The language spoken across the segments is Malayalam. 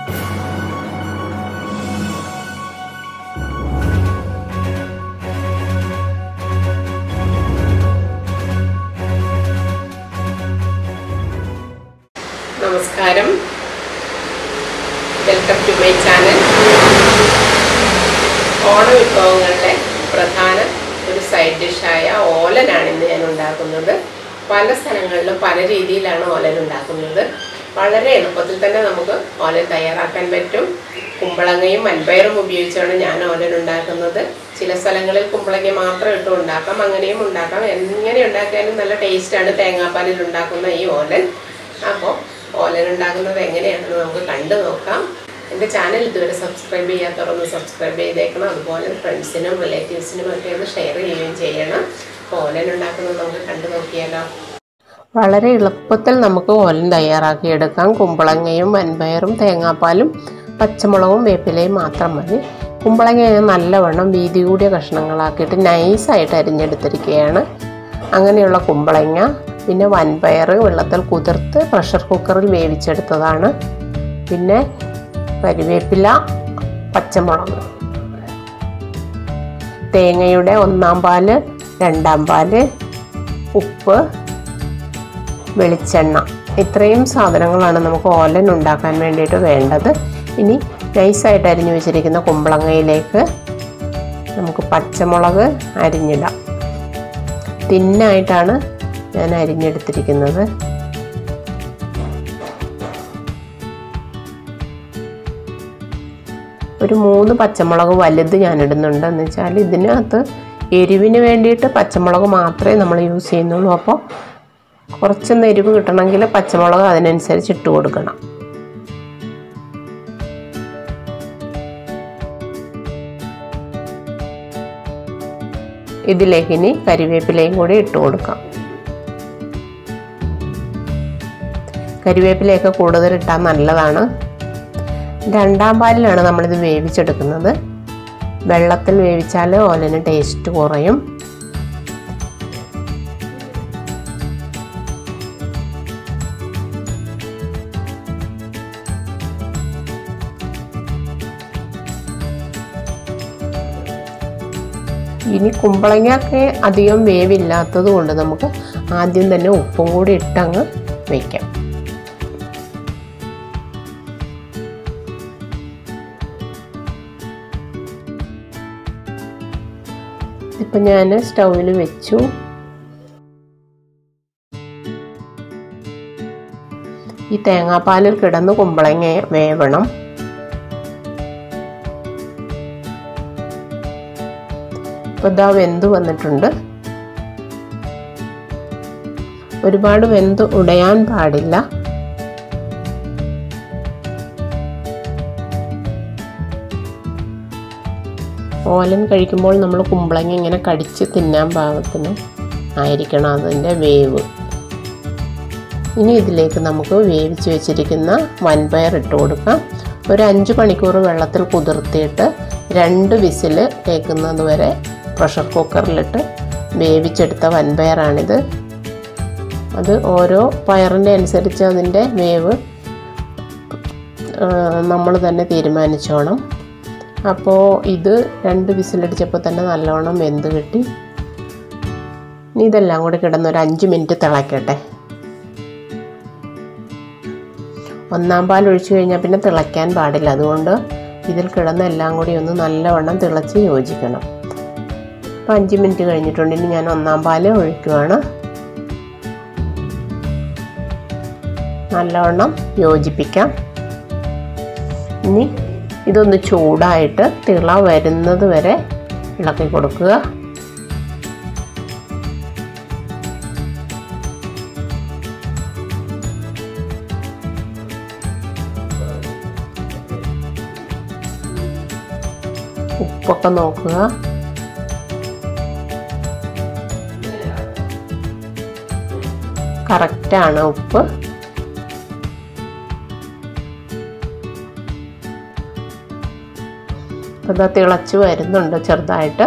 നമസ്കാരം വെൽക്കം ടു മൈ ചാനൽ ഓണ വിഭവങ്ങളുടെ പ്രധാന ഒരു സൈഡ് ഡിഷായ ഓലനാണ് ഇന്ന് ഞാൻ ഉണ്ടാക്കുന്നത് പല സ്ഥലങ്ങളിലും പല രീതിയിലാണ് ഓലൻ ഉണ്ടാക്കുന്നത് വളരെ എളുപ്പത്തിൽ തന്നെ നമുക്ക് ഓലൻ തയ്യാറാക്കാൻ പറ്റും കുമ്പളങ്ങയും വൻപയറും ഉപയോഗിച്ചാണ് ഞാൻ ഓലൻ ഉണ്ടാക്കുന്നത് ചില സ്ഥലങ്ങളിൽ കുമ്പളങ്ങ മാത്രം ഇട്ട് ഉണ്ടാക്കാം അങ്ങനെയും ഉണ്ടാക്കാം എങ്ങനെ ഉണ്ടാക്കിയാലും നല്ല ടേസ്റ്റാണ് തേങ്ങാപ്പാലിൽ ഉണ്ടാക്കുന്ന ഈ ഓലൻ അപ്പോൾ ഓലൻ ഉണ്ടാക്കുന്നത് എങ്ങനെയാണെന്ന് നമുക്ക് കണ്ടു നോക്കാം എൻ്റെ ചാനൽ ഇതുവരെ സബ്സ്ക്രൈബ് ചെയ്യാത്തവരൊന്ന് സബ്സ്ക്രൈബ് ചെയ്തേക്കണം അതുപോലെ ഫ്രണ്ട്സിനും റിലേറ്റീവ്സിനും ഒക്കെ ഒന്ന് ഷെയർ ചെയ്യുകയും ചെയ്യണം അപ്പോൾ ഓലൻ ഉണ്ടാക്കുന്നത് നമുക്ക് കണ്ടു നോക്കിയാലോ വളരെ എളുപ്പത്തിൽ നമുക്ക് ഓലൻ തയ്യാറാക്കിയെടുക്കാം കുമ്പളങ്ങയും വൻപയറും തേങ്ങാപ്പാലും പച്ചമുളകും വേപ്പിലയും മാത്രം മതി കുമ്പളങ്ങ ഞാൻ നല്ലവണ്ണം വീതി കൂടിയ കഷ്ണങ്ങളാക്കിയിട്ട് നൈസായിട്ട് അരിഞ്ഞെടുത്തിരിക്കുകയാണ് അങ്ങനെയുള്ള കുമ്പളങ്ങ പിന്നെ വൻപയർ വെള്ളത്തിൽ കുതിർത്ത് പ്രഷർ കുക്കറിൽ വേവിച്ചെടുത്തതാണ് പിന്നെ കരിവേപ്പില പച്ചമുളക് തേങ്ങയുടെ ഒന്നാം പാല് രണ്ടാം പാല് ഉപ്പ് വെളിച്ചെണ്ണ ഇത്രയും സാധനങ്ങളാണ് നമുക്ക് ഓലൻ ഉണ്ടാക്കാൻ വേണ്ടിയിട്ട് വേണ്ടത് ഇനി നൈസായിട്ട് അരിഞ്ഞു വെച്ചിരിക്കുന്ന കുമ്പളങ്ങയിലേക്ക് നമുക്ക് പച്ചമുളക് അരിഞ്ഞിടാം തിന്നായിട്ടാണ് ഞാൻ അരിഞ്ഞെടുത്തിരിക്കുന്നത് ഒരു മൂന്ന് പച്ചമുളക് വലുത് ഞാൻ ഇടുന്നുണ്ട് എന്ന് വെച്ചാൽ ഇതിനകത്ത് എരിവിന് വേണ്ടിയിട്ട് പച്ചമുളക് മാത്രമേ നമ്മൾ യൂസ് ചെയ്യുന്നുള്ളൂ അപ്പോൾ കുറച്ചൊന്ന് എരിവ് കിട്ടണമെങ്കിൽ പച്ചമുളക് അതിനനുസരിച്ച് ഇട്ട് കൊടുക്കണം ഇതിലേക്ക് ഇനി കരിവേപ്പിലയും കൂടി ഇട്ട് കൊടുക്കാം കരിവേപ്പിലയൊക്കെ കൂടുതൽ ഇട്ടാൽ നല്ലതാണ് രണ്ടാം പാലിലാണ് നമ്മളിത് വേവിച്ചെടുക്കുന്നത് വെള്ളത്തിൽ വേവിച്ചാൽ ഓലന് ടേസ്റ്റ് കുറയും ഇനി കുമ്പളങ്ങയൊക്കെ അധികം വേവില്ലാത്തത് കൊണ്ട് നമുക്ക് ആദ്യം തന്നെ ഉപ്പും കൂടി ഇട്ടങ്ങ് വയ്ക്കാം ഇപ്പം ഞാൻ സ്റ്റൗവിൽ വെച്ചു ഈ തേങ്ങാപ്പാലിൽ കിടന്ന് കുമ്പളങ്ങ വേവണം ഇപ്പോൾ ഇതാ വെന്ത് വന്നിട്ടുണ്ട് ഒരുപാട് വെന്ത് ഉടയാൻ പാടില്ല ഓലൻ കഴിക്കുമ്പോൾ നമ്മൾ കുമ്പളങ്ങ ഇങ്ങനെ കടിച്ച് തിന്നാൻ പാകത്തിന് ആയിരിക്കണം അതിൻ്റെ വേവ് ഇനി ഇതിലേക്ക് നമുക്ക് വേവിച്ച് വെച്ചിരിക്കുന്ന വൻപയർ ഇട്ട് കൊടുക്കാം ഒരു അഞ്ച് മണിക്കൂർ വെള്ളത്തിൽ കുതിർത്തിയിട്ട് രണ്ട് വിസിൽ കേൾക്കുന്നത് വരെ പ്രഷർ കുക്കറിലിട്ട് വേവിച്ചെടുത്ത വൻപയറാണിത് അത് ഓരോ പയറിൻ്റെ അനുസരിച്ച് അതിൻ്റെ വേവ് നമ്മൾ തന്നെ തീരുമാനിച്ചോണം അപ്പോൾ ഇത് രണ്ട് വിസിലടിച്ചപ്പോൾ തന്നെ നല്ലോണം വെന്ത് കിട്ടി ഇനി ഇതെല്ലാം കൂടി കിടന്ന് ഒരു അഞ്ച് മിനിറ്റ് തിളയ്ക്കട്ടെ ഒന്നാം പാൽ ഒഴിച്ചു കഴിഞ്ഞാൽ പിന്നെ തിളയ്ക്കാൻ പാടില്ല അതുകൊണ്ട് ഇതിൽ കിടന്ന് എല്ലാം കൂടി ഒന്ന് നല്ലവണ്ണം തിളച്ച് യോജിക്കണം അപ്പോൾ അഞ്ച് മിനിറ്റ് കഴിഞ്ഞിട്ടുണ്ട് ഇനി ഞാൻ ഒന്നാം പാൽ ഒഴിക്കുവാണ് നല്ലവണ്ണം യോജിപ്പിക്കാം ഇനി ഇതൊന്ന് ചൂടായിട്ട് തിള വരുന്നത് വരെ ഇളക്കി കൊടുക്കുക ഉപ്പൊക്കെ നോക്കുക കറക്റ്റാണ് ഉപ്പ് അപ്പോൾ ഇതാ തിളച്ച് വരുന്നുണ്ട് ചെറുതായിട്ട്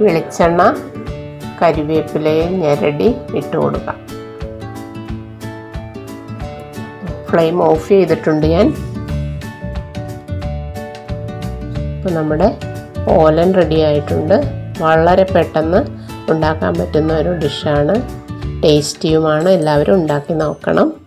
വെളിച്ചെണ്ണ കരിവേപ്പിലയും ഞെരടി ഇട്ട് കൊടുക്കാം ഫ്ലെയിം ഓഫ് ചെയ്തിട്ടുണ്ട് ഞാൻ ഇപ്പോൾ നമ്മുടെ ഓലൻ റെഡി ആയിട്ടുണ്ട് വളരെ പെട്ടെന്ന് ഉണ്ടാക്കാൻ പറ്റുന്ന ഒരു ഡിഷാണ് ടേസ്റ്റിയുമാണ് എല്ലാവരും ഉണ്ടാക്കി നോക്കണം